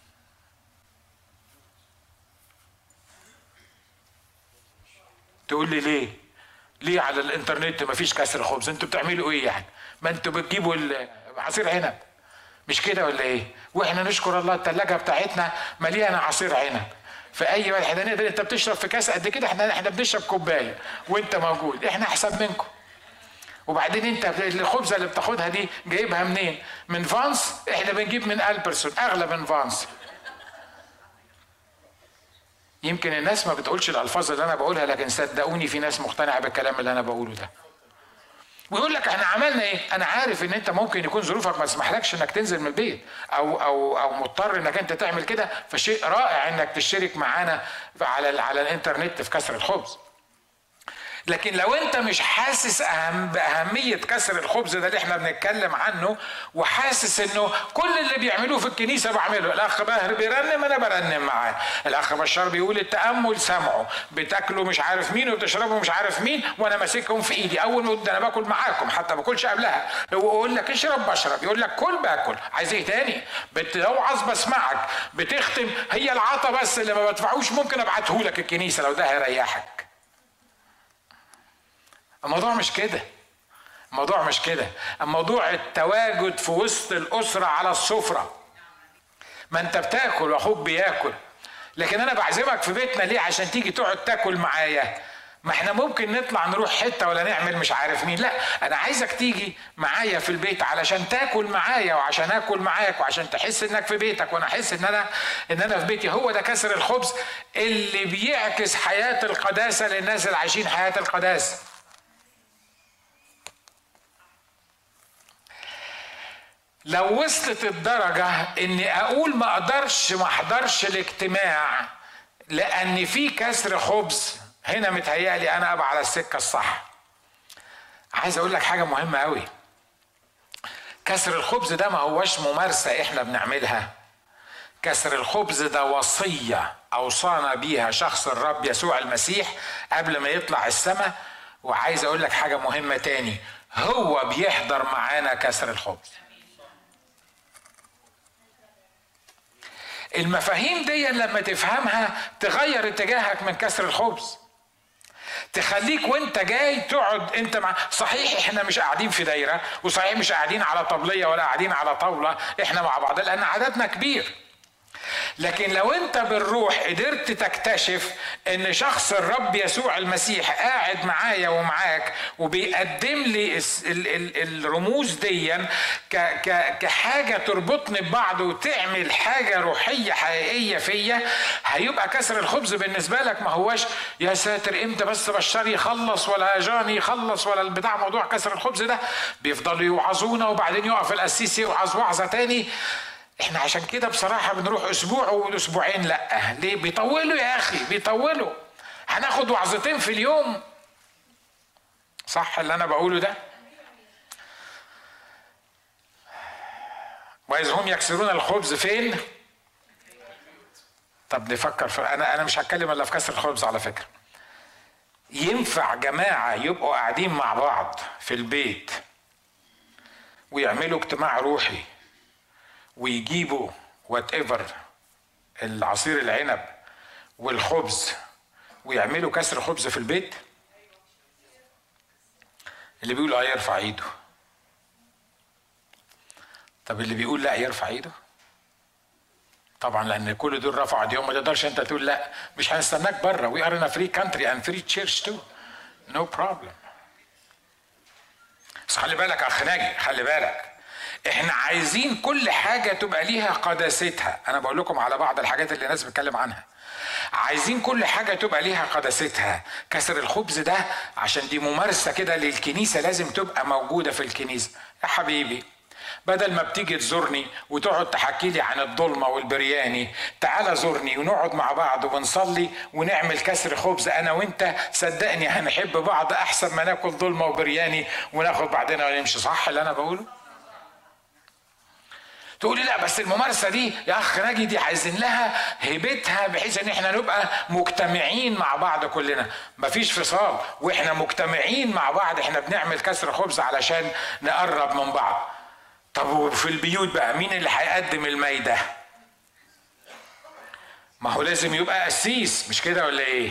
تقول لي ليه؟ ليه على الإنترنت ما فيش كسر خبز؟ أنتوا بتعملوا إيه يعني؟ ما أنتوا بتجيبوا عصير عنب. مش كده ولا ايه واحنا نشكر الله الثلاجه بتاعتنا مليانه عصير عنب في اي واحد احنا نقدر انت بتشرب في كاس قد كده احنا احنا بنشرب كوبايه وانت موجود احنا احسن منكم وبعدين انت الخبزه اللي بتاخدها دي جايبها منين؟ من فانس احنا بنجيب من البرسون اغلى من فانس يمكن الناس ما بتقولش الالفاظ اللي انا بقولها لكن صدقوني في ناس مقتنعه بالكلام اللي انا بقوله ده ويقول لك احنا عملنا ايه؟ انا عارف ان انت ممكن يكون ظروفك ما تسمحلكش انك تنزل من البيت او او او مضطر انك انت تعمل كده فشيء رائع انك تشترك معانا على على الانترنت في كسر الخبز. لكن لو انت مش حاسس أهم باهميه كسر الخبز ده اللي احنا بنتكلم عنه وحاسس انه كل اللي بيعملوه في الكنيسه بعمله الاخ باهر بيرنم انا برنم معاه الاخ بشار بيقول التامل سمعه بتاكلوا مش عارف مين وبتشربوا مش عارف مين وانا ماسكهم في ايدي اول ما انا باكل معاكم حتى ما باكلش قبلها هو يقول لك اشرب بشرب يقول لك كل باكل عايز ايه تاني بتوعظ بسمعك بتختم هي العطا بس اللي ما بدفعوش ممكن ابعته لك الكنيسه لو ده هيريحك الموضوع مش كده الموضوع مش كده الموضوع التواجد في وسط الأسرة على السفرة ما انت بتاكل واخوك بياكل لكن انا بعزمك في بيتنا ليه عشان تيجي تقعد تاكل معايا ما احنا ممكن نطلع نروح حته ولا نعمل مش عارف مين لا انا عايزك تيجي معايا في البيت علشان تاكل معايا وعشان اكل معاك وعشان تحس انك في بيتك وانا احس ان انا ان انا في بيتي هو ده كسر الخبز اللي بيعكس حياه القداسه للناس اللي عايشين حياه القداسه لو وصلت الدرجة اني اقول ما اقدرش ما احضرش الاجتماع لان في كسر خبز هنا متهيألي انا ابقى على السكة الصح عايز اقول لك حاجة مهمة قوي كسر الخبز ده ما هوش ممارسة احنا بنعملها كسر الخبز ده وصية اوصانا بيها شخص الرب يسوع المسيح قبل ما يطلع السماء وعايز اقول لك حاجة مهمة تاني هو بيحضر معانا كسر الخبز المفاهيم دي لما تفهمها تغير اتجاهك من كسر الخبز تخليك وانت جاي تقعد انت مع صحيح احنا مش قاعدين في دايره وصحيح مش قاعدين على طبليه ولا قاعدين على طاوله احنا مع بعض لان عددنا كبير لكن لو انت بالروح قدرت تكتشف ان شخص الرب يسوع المسيح قاعد معايا ومعاك وبيقدم لي الرموز ديا كحاجه تربطني ببعض وتعمل حاجه روحيه حقيقيه فيا هيبقى كسر الخبز بالنسبه لك ما هواش يا ساتر امتى بس بشار يخلص ولا جاني يخلص ولا البتاع موضوع كسر الخبز ده بيفضلوا يوعظونا وبعدين يقف القسيس يوعظ وعظه تاني احنا عشان كده بصراحة بنروح اسبوع واسبوعين لا ليه بيطولوا يا اخي بيطولوا هناخد وعظتين في اليوم صح اللي انا بقوله ده وإذ هم يكسرون الخبز فين؟ طب نفكر في انا انا مش هتكلم الا في كسر الخبز على فكره. ينفع جماعه يبقوا قاعدين مع بعض في البيت ويعملوا اجتماع روحي ويجيبوا وات ايفر العصير العنب والخبز ويعملوا كسر خبز في البيت اللي بيقول اه يرفع ايده طب اللي بيقول لا يرفع ايده طبعا لان كل دول رفعوا ايديهم ما تقدرش انت تقول لا مش هنستناك بره وي ار ان فري كانتري اند فري تشيرش تو نو بروبلم بس خلي بالك اخ ناجي خلي بالك احنا عايزين كل حاجة تبقى ليها قداستها انا بقول لكم على بعض الحاجات اللي الناس بتكلم عنها عايزين كل حاجة تبقى ليها قداستها كسر الخبز ده عشان دي ممارسة كده للكنيسة لازم تبقى موجودة في الكنيسة يا حبيبي بدل ما بتيجي تزورني وتقعد تحكي لي عن الظلمه والبرياني تعال زورني ونقعد مع بعض ونصلي ونعمل كسر خبز انا وانت صدقني هنحب بعض احسن ما ناكل ظلمه وبرياني وناخد بعضنا ونمشي صح اللي انا بقوله تقولي لا بس الممارسه دي يا اخ ناجي دي عايزين لها هيبتها بحيث ان احنا نبقى مجتمعين مع بعض كلنا مفيش فصال واحنا مجتمعين مع بعض احنا بنعمل كسر خبز علشان نقرب من بعض طب وفي البيوت بقى مين اللي هيقدم المايده ما هو لازم يبقى قسيس مش كده ولا ايه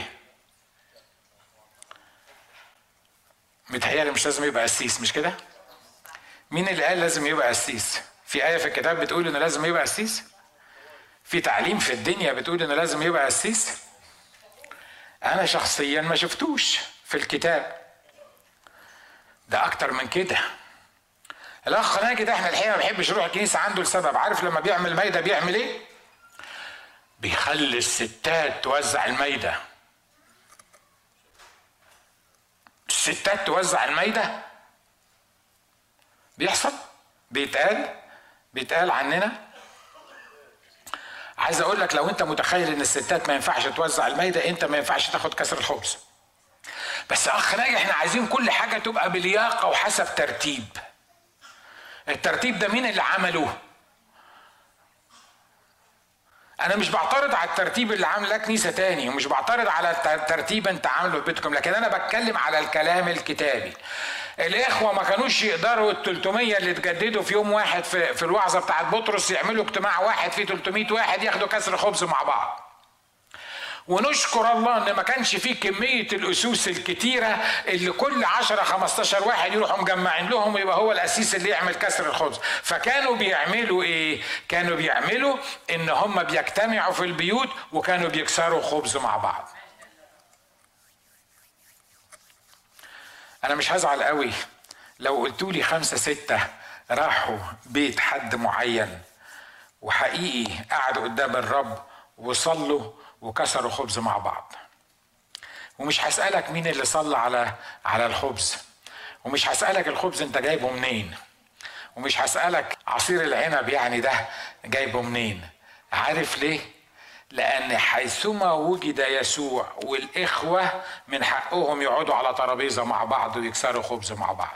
متهيألي مش لازم يبقى قسيس مش كده مين اللي قال لازم يبقى قسيس في آية في الكتاب بتقول إنه لازم يبقى قسيس؟ في تعليم في الدنيا بتقول إنه لازم يبقى قسيس؟ أنا شخصيا ما شفتوش في الكتاب. ده أكتر من كده. الأخ ناجي ده إحنا الحقيقة ما بيحبش يروح الكنيسة عنده لسبب، عارف لما بيعمل مايدة بيعمل إيه؟ بيخلي الستات توزع المايدة. الستات توزع المايدة؟ بيحصل؟ بيتقال؟ بيتقال عننا عايز اقول لك لو انت متخيل ان الستات ما ينفعش توزع المايده انت ما ينفعش تاخد كسر الخبز بس اخ ناجي احنا عايزين كل حاجه تبقى بلياقه وحسب ترتيب الترتيب ده مين اللي عمله انا مش بعترض على الترتيب اللي عامله كنيسه تاني ومش بعترض على الترتيب انت عامله في بيتكم لكن انا بتكلم على الكلام الكتابي الاخوه ما كانوش يقدروا ال 300 اللي اتجددوا في يوم واحد في, في الوعظه بتاعت بطرس يعملوا اجتماع واحد فيه 300 واحد ياخدوا كسر خبز مع بعض ونشكر الله ان ما كانش فيه كميه الاسوس الكتيره اللي كل 10 15 واحد يروحوا مجمعين لهم يبقى هو الاسيس اللي يعمل كسر الخبز فكانوا بيعملوا ايه كانوا بيعملوا ان هم بيجتمعوا في البيوت وكانوا بيكسروا خبز مع بعض انا مش هزعل قوي لو قلتوا لي خمسة ستة راحوا بيت حد معين وحقيقي قعدوا قدام الرب وصلوا وكسروا خبز مع بعض ومش هسألك مين اللي صلى على على الخبز ومش هسألك الخبز انت جايبه منين ومش هسألك عصير العنب يعني ده جايبه منين عارف ليه لأن حيثما وجد يسوع والإخوة من حقهم يقعدوا على ترابيزة مع بعض ويكسروا خبز مع بعض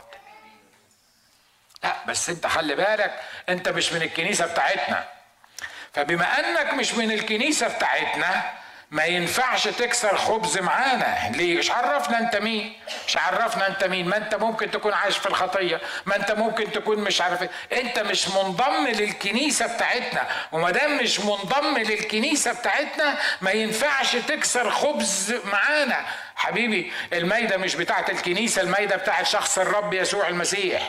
لا بس انت خلي بالك انت مش من الكنيسة بتاعتنا فبما انك مش من الكنيسة بتاعتنا ما ينفعش تكسر خبز معانا ليه مش عرفنا انت مين مش عرفنا انت مين ما انت ممكن تكون عايش في الخطيه ما انت ممكن تكون مش عارف إيه. انت مش منضم للكنيسه بتاعتنا وما دام مش منضم للكنيسه بتاعتنا ما ينفعش تكسر خبز معانا حبيبي المايده مش بتاعت الكنيسه المايده بتاعت شخص الرب يسوع المسيح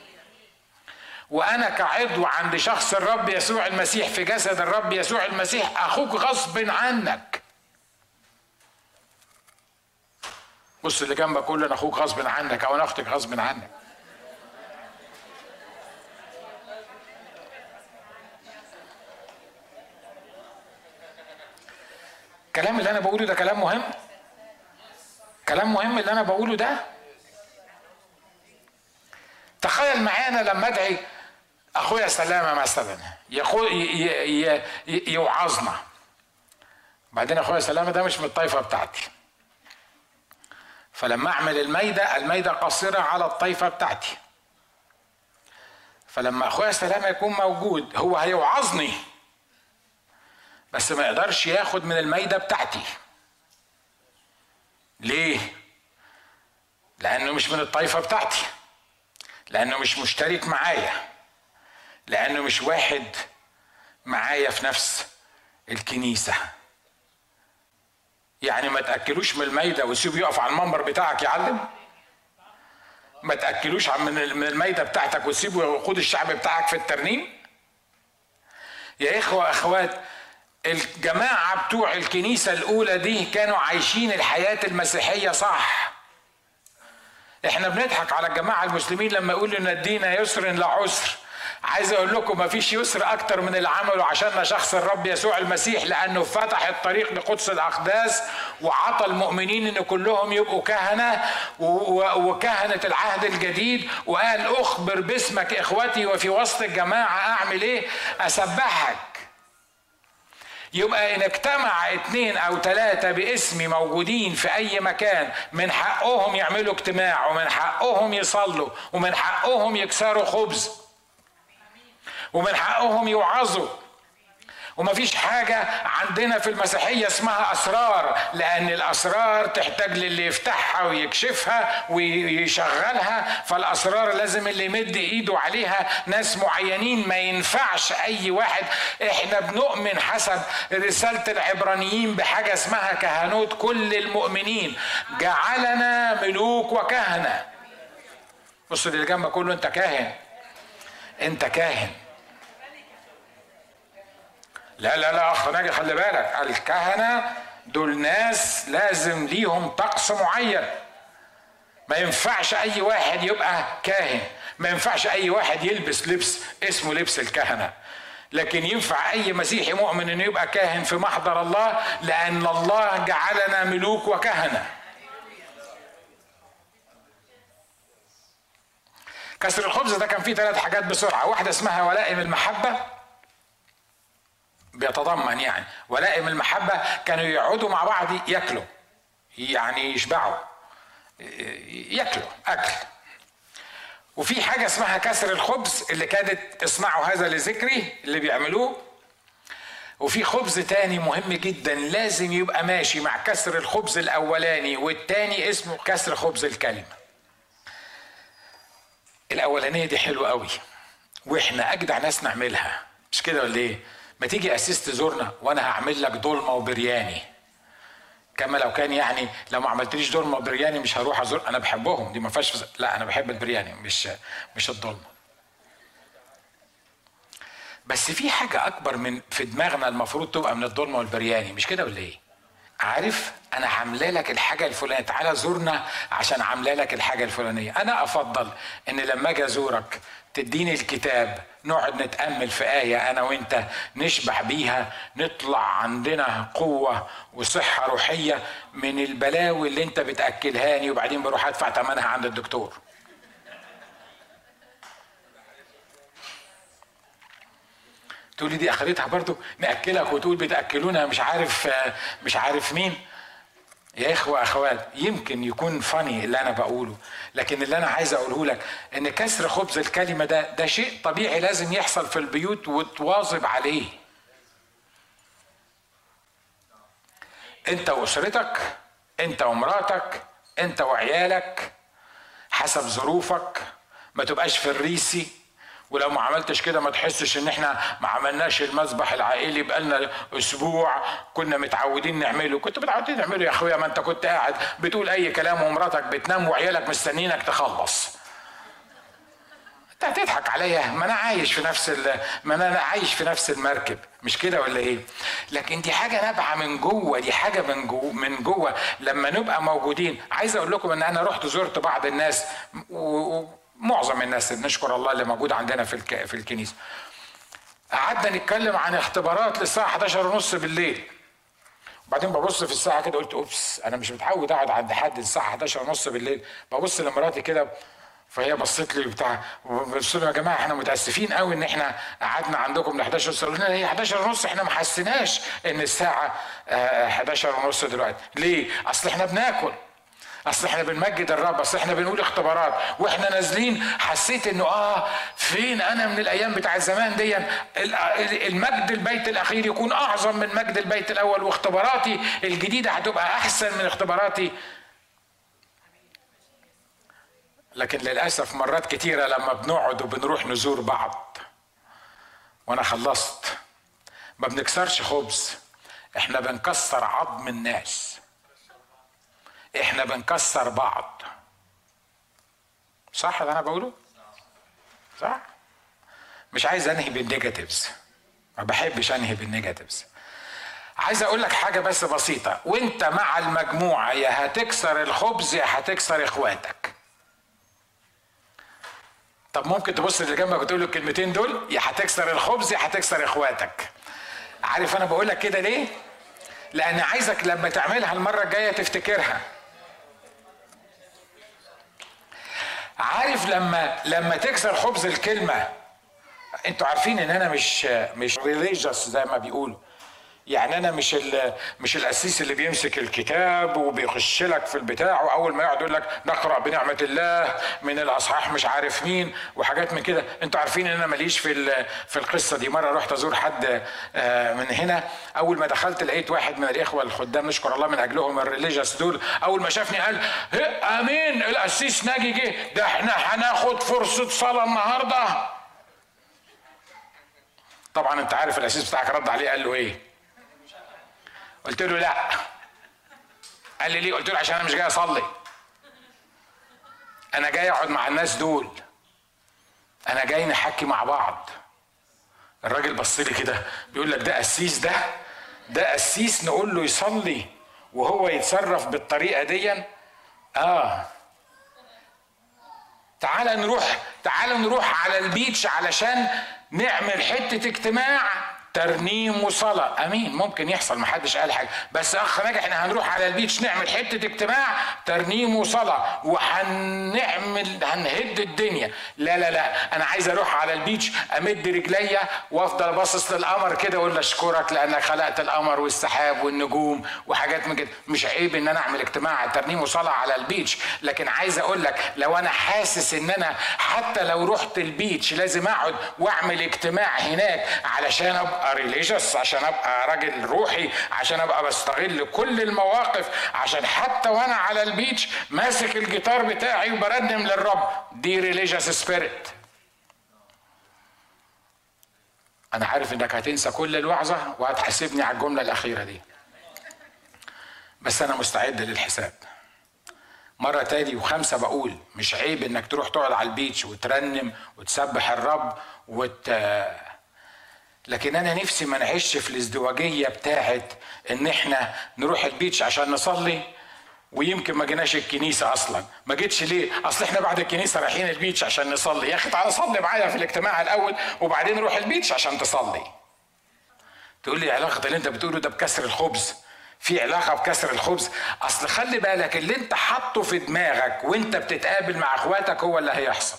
وانا كعضو عند شخص الرب يسوع المسيح في جسد الرب يسوع المسيح اخوك غصب عنك بص اللي جنبك قول انا اخوك غصب عنك او انا اختك غصب عنك الكلام اللي انا بقوله ده كلام مهم كلام مهم اللي انا بقوله ده تخيل معانا لما ادعي اخويا سلامه مثلا يقول يوعظنا بعدين اخويا سلامه ده مش من الطائفه بتاعتي فلما اعمل الميدة الميدة قصيرة على الطائفة بتاعتي فلما اخويا سلامة يكون موجود هو هيوعظني بس ما يقدرش ياخد من الميدة بتاعتي ليه لانه مش من الطائفة بتاعتي لانه مش مشترك معايا لانه مش واحد معايا في نفس الكنيسه يعني ما تاكلوش من الميده وتسيبه يقف على المنبر بتاعك يعلم ما تاكلوش من من الميده بتاعتك وتسيبه يقود الشعب بتاعك في الترنيم يا اخوه اخوات الجماعه بتوع الكنيسه الاولى دي كانوا عايشين الحياه المسيحيه صح احنا بنضحك على الجماعه المسلمين لما يقولوا ان الدين يسر لا عسر عايز اقول لكم ما فيش يسر اكتر من اللي عمله عشان شخص الرب يسوع المسيح لانه فتح الطريق لقدس الاقداس وعطى المؤمنين ان كلهم يبقوا كهنه وكهنه العهد الجديد وقال اخبر باسمك اخوتي وفي وسط الجماعه اعمل ايه اسبحك يبقى ان اجتمع اتنين او تلاتة باسمي موجودين في اي مكان من حقهم يعملوا اجتماع ومن حقهم يصلوا ومن حقهم يكسروا خبز ومن حقهم يوعظوا ومفيش حاجة عندنا في المسيحية اسمها أسرار لأن الأسرار تحتاج للي يفتحها ويكشفها ويشغلها فالأسرار لازم اللي يمد إيده عليها ناس معينين ما ينفعش أي واحد إحنا بنؤمن حسب رسالة العبرانيين بحاجة اسمها كهنوت كل المؤمنين جعلنا ملوك وكهنة بص اللي جنبك كله أنت كاهن أنت كاهن لا لا لا اخ ناجي خلي بالك الكهنه دول ناس لازم ليهم طقس معين ما ينفعش اي واحد يبقى كاهن ما ينفعش اي واحد يلبس لبس اسمه لبس الكهنه لكن ينفع اي مسيحي مؤمن انه يبقى كاهن في محضر الله لان الله جعلنا ملوك وكهنه كسر الخبز ده كان فيه ثلاث حاجات بسرعه واحده اسمها ولائم المحبه بيتضمن يعني ولائم المحبة كانوا يقعدوا مع بعض ياكلوا يعني يشبعوا ياكلوا اكل وفي حاجه اسمها كسر الخبز اللي كانت تصنعوا هذا لذكري اللي بيعملوه وفي خبز تاني مهم جدا لازم يبقى ماشي مع كسر الخبز الاولاني والتاني اسمه كسر خبز الكلمه الاولانيه دي حلوه قوي واحنا اجدع ناس نعملها مش كده ولا ايه ما تيجي اسيس تزورنا وانا هعمل لك ضلمه وبرياني كما لو كان يعني لو ما عملتليش ضلمه وبرياني مش هروح ازور انا بحبهم دي ما فيهاش لا انا بحب البرياني مش مش الضلمه بس في حاجه اكبر من في دماغنا المفروض تبقى من الضلمه والبرياني مش كده ولا ايه عارف انا عامله لك الحاجه الفلانيه تعالى زورنا عشان عامله لك الحاجه الفلانيه انا افضل ان لما اجي ازورك تديني الكتاب نقعد نتامل في ايه انا وانت نشبع بيها نطلع عندنا قوه وصحه روحيه من البلاوي اللي انت بتاكلهاني وبعدين بروح ادفع ثمنها عند الدكتور تقول لي دي اخرتها برضو ناكلك وتقول بتاكلونا مش عارف مش عارف مين يا اخوه اخوات يمكن يكون فاني اللي انا بقوله لكن اللي انا عايز اقوله لك ان كسر خبز الكلمه ده ده شيء طبيعي لازم يحصل في البيوت وتواظب عليه انت واسرتك انت ومراتك انت وعيالك حسب ظروفك ما تبقاش في الريسي ولو ما عملتش كده ما تحسش ان احنا ما عملناش المذبح العائلي بقالنا اسبوع كنا متعودين نعمله كنت متعودين نعمله يا اخويا ما انت كنت قاعد بتقول اي كلام ومراتك بتنام وعيالك مستنينك تخلص انت هتضحك عليا ما انا عايش في نفس ما انا عايش في نفس المركب مش كده ولا ايه لكن دي حاجه نابعه من جوه دي حاجه من جوه من جوه لما نبقى موجودين عايز اقول لكم ان انا رحت زرت بعض الناس و... معظم الناس نشكر الله اللي موجود عندنا في الك... في الكنيسه قعدنا نتكلم عن اختبارات للساعه 11 ونص بالليل وبعدين ببص في الساعه كده قلت اوبس انا مش متعود اقعد عند حد الساعه 11 ونص بالليل ببص لمراتي كده فهي بصت لي بتاع بص يا جماعه احنا متاسفين قوي ان احنا قعدنا عندكم من 11 ونص قلنا هي 11 ونص احنا ما حسيناش ان الساعه 11 ونص دلوقتي ليه؟ اصل احنا بناكل اصل احنا بنمجد الرب اصل احنا بنقول اختبارات واحنا نازلين حسيت انه اه فين انا من الايام بتاع زمان دي المجد البيت الاخير يكون اعظم من مجد البيت الاول واختباراتي الجديده هتبقى احسن من اختباراتي لكن للاسف مرات كتيره لما بنقعد وبنروح نزور بعض وانا خلصت ما بنكسرش خبز احنا بنكسر عظم الناس احنا بنكسر بعض صح اللي انا بقوله صح مش عايز انهي بالنيجاتيفز ما بحبش انهي بالنيجاتيفز عايز اقول لك حاجه بس بسيطه وانت مع المجموعه يا هتكسر الخبز يا هتكسر اخواتك طب ممكن تبص اللي جنبك وتقول له الكلمتين دول يا هتكسر الخبز يا هتكسر اخواتك عارف انا بقول لك كده ليه لان عايزك لما تعملها المره الجايه تفتكرها عارف لما لما تكسر خبز الكلمه انتوا عارفين ان انا مش مش ريليجيوس زي ما بيقولوا يعني انا مش مش القسيس اللي بيمسك الكتاب وبيخش لك في البتاع واول ما يقعد يقول لك نقرا بنعمه الله من الاصحاح مش عارف مين وحاجات من كده انتوا عارفين ان انا ماليش في في القصه دي مره رحت ازور حد من هنا اول ما دخلت لقيت واحد من الاخوه الخدام نشكر الله من اجلهم الريليجيوس دول اول ما شافني قال امين القسيس ناجي جه ده احنا هناخد فرصه صلاه النهارده طبعا انت عارف القسيس بتاعك رد عليه قال له ايه قلت له لا قال لي ليه قلت له عشان انا مش جاي اصلي انا جاي اقعد مع الناس دول انا جاي نحكي مع بعض الراجل بص لي كده بيقول لك ده قسيس ده ده قسيس نقول له يصلي وهو يتصرف بالطريقه دي اه تعال نروح تعال نروح على البيتش علشان نعمل حته اجتماع ترنيم وصلاة امين ممكن يحصل ما حدش قال حاجة بس اخ ناجي احنا هنروح على البيتش نعمل حتة اجتماع ترنيم وصلاة وهنعمل هنهد الدنيا لا لا لا انا عايز اروح على البيتش امد رجليا وافضل باصص للقمر كده واقول اشكرك لانك خلقت القمر والسحاب والنجوم وحاجات من كده مش عيب ان انا اعمل اجتماع ترنيم وصلاة على البيتش لكن عايز اقول لك لو انا حاسس ان انا حتى لو رحت البيتش لازم اقعد واعمل اجتماع هناك علشان ابقى ريليجيوس عشان ابقى راجل روحي عشان ابقى بستغل كل المواقف عشان حتى وانا على البيتش ماسك الجيتار بتاعي وبرنم للرب دي ريليجيوس سبيريت انا عارف انك هتنسى كل الوعظه وهتحاسبني على الجمله الاخيره دي بس انا مستعد للحساب مرة تاني وخمسة بقول مش عيب انك تروح تقعد على البيتش وترنم وتسبح الرب وت... لكن انا نفسي ما نعيش في الازدواجية بتاعت ان احنا نروح البيتش عشان نصلي ويمكن ما جيناش الكنيسة أصلا ما جيتش ليه أصل إحنا بعد الكنيسة رايحين البيتش عشان نصلي يا أخي تعالى صلي معايا في الاجتماع الأول وبعدين روح البيتش عشان تصلي تقول لي علاقة اللي أنت بتقوله ده بكسر الخبز في علاقة بكسر الخبز أصل خلي بالك اللي أنت حاطه في دماغك وأنت بتتقابل مع إخواتك هو اللي هيحصل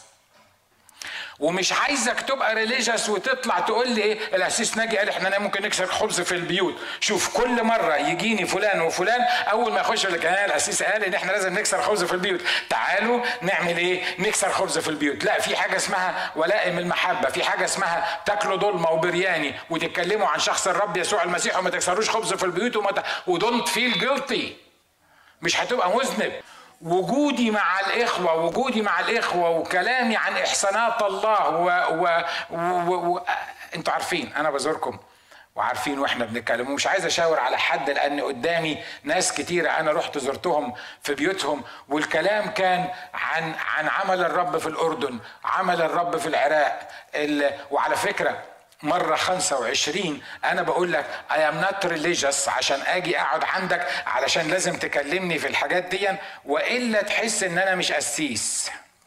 ومش عايزك تبقى ريليجيوس وتطلع تقول لي ايه الاسيس ناجي قال احنا ممكن نكسر خبز في البيوت شوف كل مره يجيني فلان وفلان اول ما يخش لك آه الاسيس قال ان احنا لازم نكسر خبز في البيوت تعالوا نعمل ايه نكسر خبز في البيوت لا في حاجه اسمها ولائم المحبه في حاجه اسمها تاكلوا ضلمه وبرياني وتتكلموا عن شخص الرب يسوع المسيح وما تكسروش خبز في البيوت وما ت... ودونت فيل جيلتي مش هتبقى مذنب وجودي مع الإخوة وجودي مع الإخوة وكلامي عن إحسانات الله و, و, و, و أنتوا عارفين أنا بزوركم وعارفين واحنا بنتكلم ومش عايز اشاور على حد لان قدامي ناس كتيره انا رحت زرتهم في بيوتهم والكلام كان عن عن عمل الرب في الاردن عمل الرب في العراق وعلى فكره مرة 25 أنا بقول لك I am not religious عشان أجي أقعد عندك علشان لازم تكلمني في الحاجات دي وإلا تحس إن أنا مش قسيس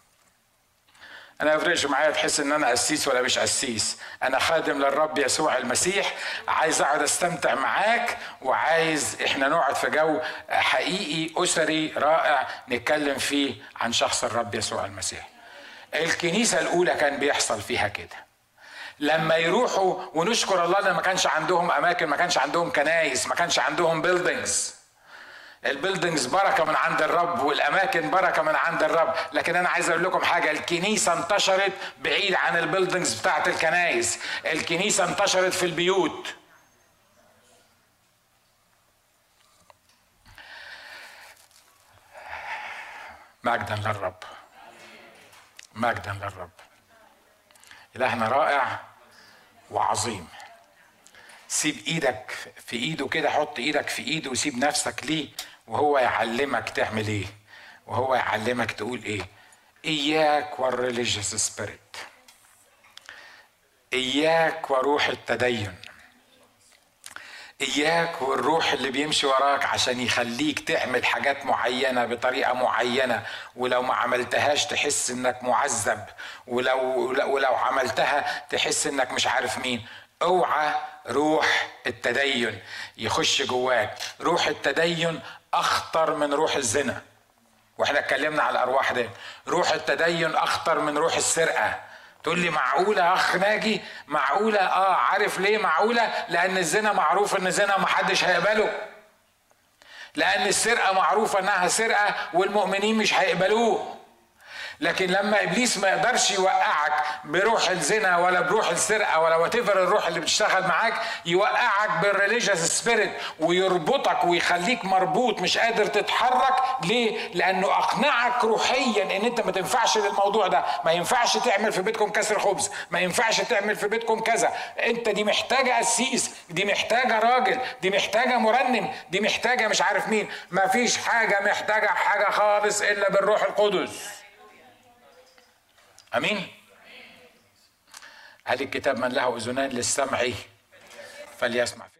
أنا يفرقش معايا تحس إن أنا قسيس ولا مش قسيس أنا خادم للرب يسوع المسيح عايز أقعد أستمتع معاك وعايز إحنا نقعد في جو حقيقي أسري رائع نتكلم فيه عن شخص الرب يسوع المسيح الكنيسة الأولى كان بيحصل فيها كده لما يروحوا ونشكر الله ان ما كانش عندهم اماكن ما كانش عندهم كنايس ما كانش عندهم بيلدينجز البيلدينجز بركه من عند الرب والاماكن بركه من عند الرب لكن انا عايز اقول لكم حاجه الكنيسه انتشرت بعيد عن البيلدينجز بتاعت الكنايس الكنيسه انتشرت في البيوت مجدا للرب مجدا للرب إلهنا رائع وعظيم سيب ايدك في ايده كده حط ايدك في ايده وسيب نفسك ليه وهو يعلمك تعمل ايه وهو يعلمك تقول ايه اياك والريليجيوس سبيريت اياك وروح التدين اياك والروح اللي بيمشي وراك عشان يخليك تعمل حاجات معينه بطريقه معينه ولو ما عملتهاش تحس انك معذب ولو ولو عملتها تحس انك مش عارف مين اوعى روح التدين يخش جواك روح التدين اخطر من روح الزنا واحنا اتكلمنا على الارواح دي روح التدين اخطر من روح السرقه تقول لي معقولة أخ ناجي معقولة آه عارف ليه معقولة لأن الزنا معروف إن الزنا محدش هيقبله لأن السرقة معروفة إنها سرقة والمؤمنين مش هيقبلوه لكن لما ابليس ما يقدرش يوقعك بروح الزنا ولا بروح السرقه ولا وات الروح اللي بتشتغل معاك يوقعك بالريليجيوس سبيريت ويربطك ويخليك مربوط مش قادر تتحرك ليه؟ لانه اقنعك روحيا ان انت ما تنفعش للموضوع ده، ما ينفعش تعمل في بيتكم كسر خبز، ما ينفعش تعمل في بيتكم كذا، انت دي محتاجه قسيس، دي محتاجه راجل، دي محتاجه مرنم، دي محتاجه مش عارف مين، ما فيش حاجه محتاجه حاجه خالص الا بالروح القدس. امين هل الكتاب من له اذنان للسمع فليسمع